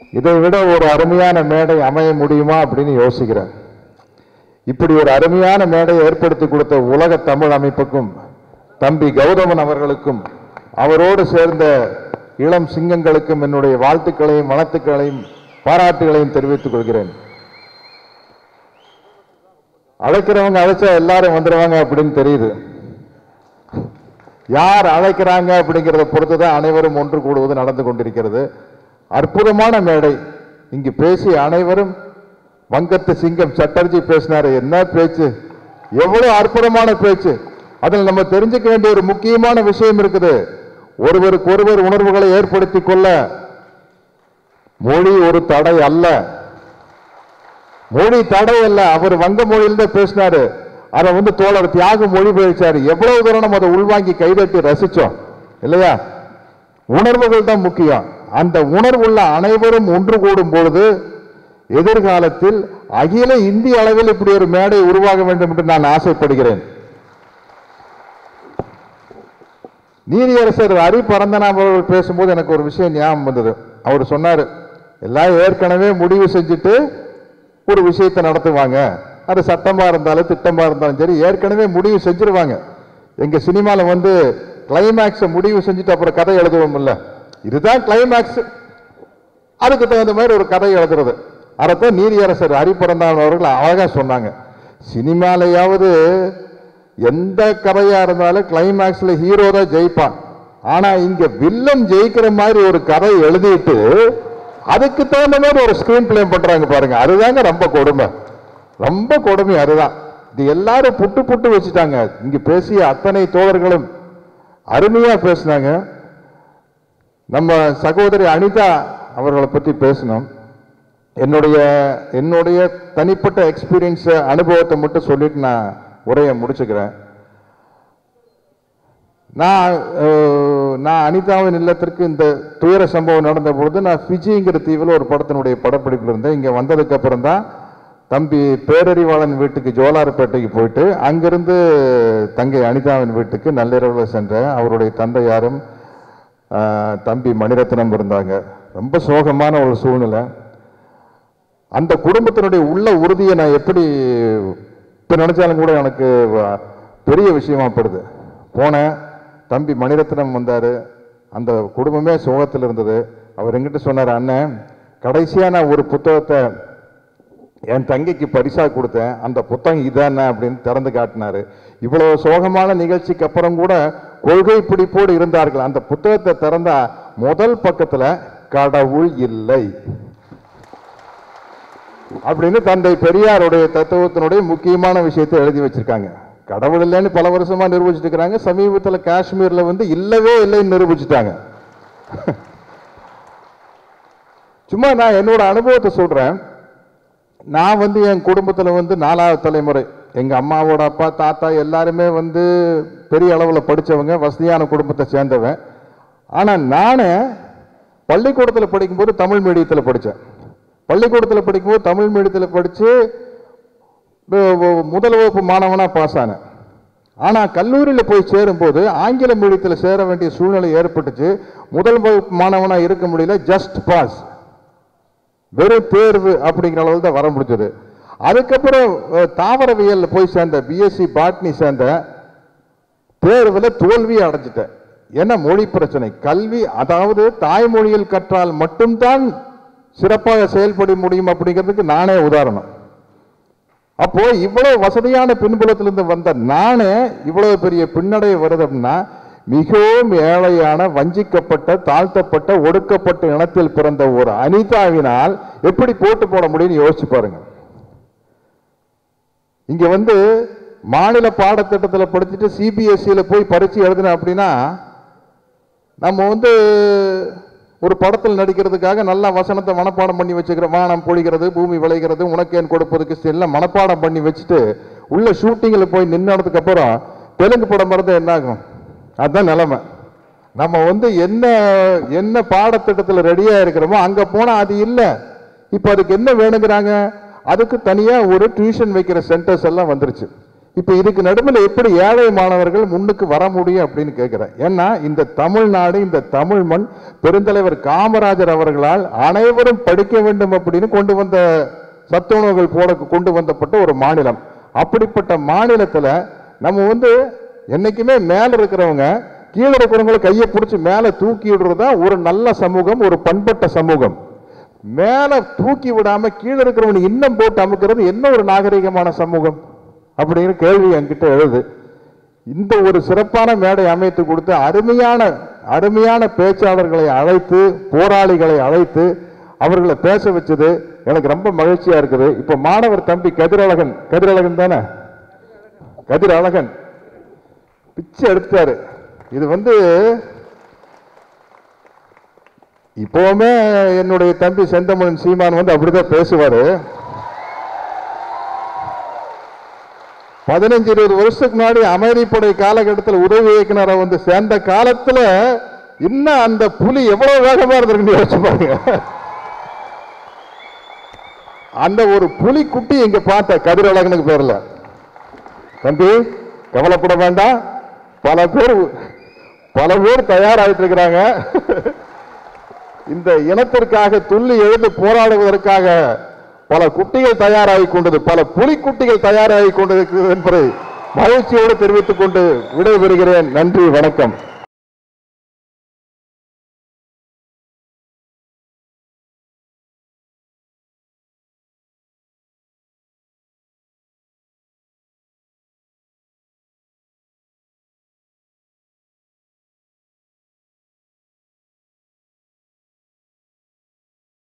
இதை விட ஒரு அருமையான மேடை அமைய முடியுமா அப்படின்னு யோசிக்கிறேன் இப்படி ஒரு அருமையான மேடையை ஏற்படுத்தி கொடுத்த உலக தமிழ் அமைப்புக்கும் தம்பி கௌதமன் அவர்களுக்கும் அவரோடு சேர்ந்த இளம் சிங்கங்களுக்கும் என்னுடைய வாழ்த்துக்களையும் வளத்துக்களையும் பாராட்டுகளையும் தெரிவித்துக் கொள்கிறேன் அழைக்கிறவங்க அழைச்சா எல்லாரும் வந்துடுவாங்க அப்படின்னு தெரியுது யார் அழைக்கிறாங்க அப்படிங்கிறத பொறுத்து தான் அனைவரும் ஒன்று கூடுவது நடந்து கொண்டிருக்கிறது அற்புதமான மேடை இங்கு பேசிய அனைவரும் வங்கத்து சிங்கம் சட்டர்ஜி பேசினாரு என்ன பேச்சு எவ்வளவு அற்புதமான பேச்சு அதில் நம்ம தெரிஞ்சுக்க வேண்டிய ஒரு முக்கியமான விஷயம் இருக்குது ஒருவருக்கு ஒருவர் உணர்வுகளை ஏற்படுத்திக் கொள்ள மொழி ஒரு தடை அல்ல மொழி தடை அல்ல அவர் வங்க மொழியில் தான் பேசினாரு அதை வந்து தோழர் தியாக மொழி பெயர்ச்சாரு எவ்வளவு தூரம் நம்ம அதை உள்வாங்கி கைதட்டி ரசிச்சோம் இல்லையா உணர்வுகள் தான் முக்கியம் அந்த உணர்வுள்ள அனைவரும் ஒன்று கூடும் பொழுது எதிர்காலத்தில் அகில இந்திய அளவில் இப்படி ஒரு மேடை உருவாக வேண்டும் என்று நான் ஆசைப்படுகிறேன் நீதியரசர் ஹரி பரந்தனாம் அவர்கள் பேசும்போது எனக்கு ஒரு விஷயம் ஞாபகம் வந்தது அவர் சொன்னார் எல்லாம் ஏற்கனவே முடிவு செஞ்சுட்டு ஒரு விஷயத்தை நடத்துவாங்க அது சட்டமா இருந்தாலும் திட்டமா இருந்தாலும் சரி ஏற்கனவே முடிவு செஞ்சிருவாங்க எங்க சினிமால வந்து கிளைமேக்ஸை முடிவு செஞ்சுட்டு அப்புறம் கதை எழுதுவோம் இல்ல இதுதான் கிளைமேக்ஸ் அதுக்கு தகுந்த மாதிரி ஒரு கதை எழுதுறது அதைத்தான் நீதியரசர் ஹரிபரந்தான் அவர்கள் அழகா சொன்னாங்க சினிமாலையாவது எந்த கதையா இருந்தாலும் கிளைமேக்ஸ்ல ஹீரோ தான் ஜெயிப்பான் ஆனா இங்க வில்லன் ஜெயிக்கிற மாதிரி ஒரு கதை எழுதிட்டு அதுக்கு தகுந்த மாதிரி ஒரு ஸ்கிரீன் பிளே பண்றாங்க பாருங்க அதுதாங்க ரொம்ப கொடுமை ரொம்ப கொடுமை அதுதான் இது எல்லாரும் புட்டு புட்டு வச்சுட்டாங்க இங்க பேசிய அத்தனை தோழர்களும் அருமையா பேசினாங்க நம்ம சகோதரி அனிதா அவர்களை பத்தி பேசணும் என்னுடைய என்னுடைய தனிப்பட்ட எக்ஸ்பீரியன்ஸ் அனுபவத்தை மட்டும் சொல்லிட்டு நான் உரையை முடிச்சுக்கிறேன் நான் அஹ், நான் அனிதாவின் இல்லத்திற்கு இந்த துயர சம்பவம் நடந்த பொழுது நான் ஃபிஜிங்கிற தீவில் ஒரு படத்தினுடைய படப்பிடிப்பில் இருந்தேன் இங்கே வந்ததுக்கு அப்புறம் தான் தம்பி பேரறிவாளன் வீட்டுக்கு ஜோலார்பேட்டைக்கு போயிட்டு அங்கிருந்து தங்கை அனிதாவின் வீட்டுக்கு நள்ளிரவில் சென்றேன் அவருடைய தந்தையாரும் ஆஹ், தம்பி மணிரத்னம் இருந்தாங்க ரொம்ப சோகமான ஒரு சூழ்நிலை அந்த குடும்பத்தினுடைய உள்ள உறுதியை நான் எப்படி இப்போ நினைச்சாலும் கூட எனக்கு வ- பெரிய விஷயமா படுது போனேன் தம்பி மணிரத்னம் வந்தார் அந்த குடும்பமே சோகத்தில் இருந்தது அவர் எங்கிட்ட சொன்னார் அண்ணன் கடைசியாக நான் ஒரு புத்தகத்தை என் தங்கைக்கு பரிசா கொடுத்தேன் அந்த புத்தகம் இதானே அப்படின்னு திறந்து காட்டினாரு இவ்வளவு சோகமான நிகழ்ச்சிக்கு அப்புறம் கூட கொள்கை பிடிப்போடு இருந்தார்கள் அந்த புத்தகத்தை திறந்தா முதல் பக்கத்துல கடவுள் இல்லை அப்படின்னு தந்தை பெரியாருடைய தத்துவத்தினுடைய முக்கியமான விஷயத்தை எழுதி வச்சிருக்காங்க கடவுள் இல்லைன்னு பல வருஷமா நிரூபிச்சுட்டு இருக்கிறாங்க சமீபத்தில் காஷ்மீர்ல வந்து இல்லவே இல்லைன்னு நிரூபிச்சுட்டாங்க சும்மா நான் என்னோட அனுபவத்தை சொல்றேன் நான் வந்து என் குடும்பத்தில் வந்து நாலாவது தலைமுறை எங்கள் அம்மாவோட அப்பா தாத்தா எல்லாருமே வந்து பெரிய அளவில் படித்தவங்க வசதியான குடும்பத்தை சேர்ந்தவன் ஆனால் நானே பள்ளிக்கூடத்தில் படிக்கும்போது தமிழ் மீடியத்தில் படித்தேன் பள்ளிக்கூடத்தில் படிக்கும்போது தமிழ் மீடியத்தில் படித்து முதல் வகுப்பு மாணவனாக பாஸ் ஆனேன் ஆனால் கல்லூரியில் போய் சேரும்போது ஆங்கில மீடியத்தில் சேர வேண்டிய சூழ்நிலை ஏற்பட்டுச்சு முதல் வகுப்பு மாணவனாக இருக்க முடியல ஜஸ்ட் பாஸ் வெறும் தேர்வு அப்படிங்கிற அளவில் தான் வர முடிஞ்சது அதுக்கப்புறம் அஹ், தாவரவியல்ல போய் சேர்ந்த பிஎஸ்சி பாட்னி சேர்ந்த தேர்வில் தோல்வி அடைஞ்சிட்டேன் என்ன மொழி பிரச்சனை கல்வி அதாவது தாய்மொழியில் கற்றால் மட்டும்தான் சிறப்பாக செயல்பட முடியும் அப்படிங்கிறதுக்கு நானே உதாரணம் அப்போ இவ்வளவு வசதியான பின்புலத்திலிருந்து வந்த நானே இவ்வளவு பெரிய பின்னடை வருதுன்னா மிகவும் ஏழையான வஞ்சிக்கப்பட்ட தாழ்த்தப்பட்ட ஒடுக்கப்பட்ட இனத்தில் பிறந்த ஒரு அனிதாவினால் எப்படி போட்டு போட முடியும்னு யோசிச்சு பாருங்க இங்க வந்து மாநில பாடத்திட்டத்தில் படிச்சுட்டு சிபிஎஸ்சியில போய் பரீட்சை எழுதின அப்படின்னா நம்ம வந்து ஒரு படத்தில் நடிக்கிறதுக்காக நல்லா வசனத்தை மனப்பாடம் பண்ணி வச்சுக்கிறோம் வானம் பொழிகிறது பூமி விளைகிறது உனக்கேன் கொடுப்பதுக்கு எல்லாம் மனப்பாடம் பண்ணி வச்சுட்டு உள்ள ஷூட்டிங்கில் போய் நின்னதுக்கு அப்புறம் தெலுங்கு படம் மறந்து என்ன ஆகும் அதுதான் நிலைமை நம்ம வந்து என்ன என்ன பாடத்திட்டத்தில் ரெடியா இருக்கிறோமோ அங்க போனா அது இல்லை இப்போ அதுக்கு என்ன வேணுங்கிறாங்க அதுக்கு தனியா ஒரு டியூஷன் வைக்கிற சென்டர்ஸ் எல்லாம் வந்துருச்சு இப்ப இதுக்கு நடுவில் எப்படி ஏழை மாணவர்கள் முன்னுக்கு வர முடியும் அப்படின்னு கேட்கிறேன் ஏன்னா இந்த தமிழ்நாடு இந்த தமிழ் மண் பெருந்தலைவர் காமராஜர் அவர்களால் அனைவரும் படிக்க வேண்டும் அப்படின்னு கொண்டு வந்த சத்துணவுகள் போட கொண்டு வந்தப்பட்ட ஒரு மாநிலம் அப்படிப்பட்ட மாநிலத்துல நம்ம வந்து என்னைக்குமே மேல இருக்கிறவங்க கீழே இருக்கிறவங்களை கையை பிடிச்சி மேல தூக்கி விடுறது தான் ஒரு நல்ல சமூகம் ஒரு பண்பட்ட சமூகம் மேல தூக்கி விடாம கீழே இருக்கிறவனுக்கு இன்னும் போட்டு அமுக்கிறது என்ன ஒரு நாகரிகமான சமூகம் அப்படிங்கிற கேள்வி என்கிட்ட எழுது இந்த ஒரு சிறப்பான மேடை அமைத்து கொடுத்து அருமையான அருமையான பேச்சாளர்களை அழைத்து போராளிகளை அழைத்து அவர்களை பேச வச்சது எனக்கு ரொம்ப மகிழ்ச்சியா இருக்குது இப்ப மாணவர் தம்பி கதிரழகன் கதிரழகன் தானே கதிரழகன் பிச்சை எடுத்தாரு இது வந்து இப்பவுமே என்னுடைய தம்பி செந்தமன் சீமான் வந்து அப்படிதான் பேசுவாரு பதினஞ்சு இருபது வருஷத்துக்கு முன்னாடி அமைதிப்படை காலகட்டத்தில் உதவி இயக்குனரை வந்து சேர்ந்த காலத்துல இன்னும் அந்த புலி எவ்வளவு வேகமா இருந்திருக்கு யோசிச்சு பாருங்க அந்த ஒரு புலி குட்டி இங்க பார்த்த கதிரழகனுக்கு பேர்ல தம்பி கவலைப்பட வேண்டாம் பல பேர் பல பேர் தயாராயிட்டு இருக்கிறாங்க இந்த இனத்திற்காக துள்ளி எழுந்து போராடுவதற்காக பல குட்டிகள் தயாராகி கொண்டது பல புலிக்குட்டிகள் தயாராகி கொண்டிருக்கிறது என்பதை மகிழ்ச்சியோடு தெரிவித்துக் கொண்டு விடைபெறுகிறேன் நன்றி வணக்கம்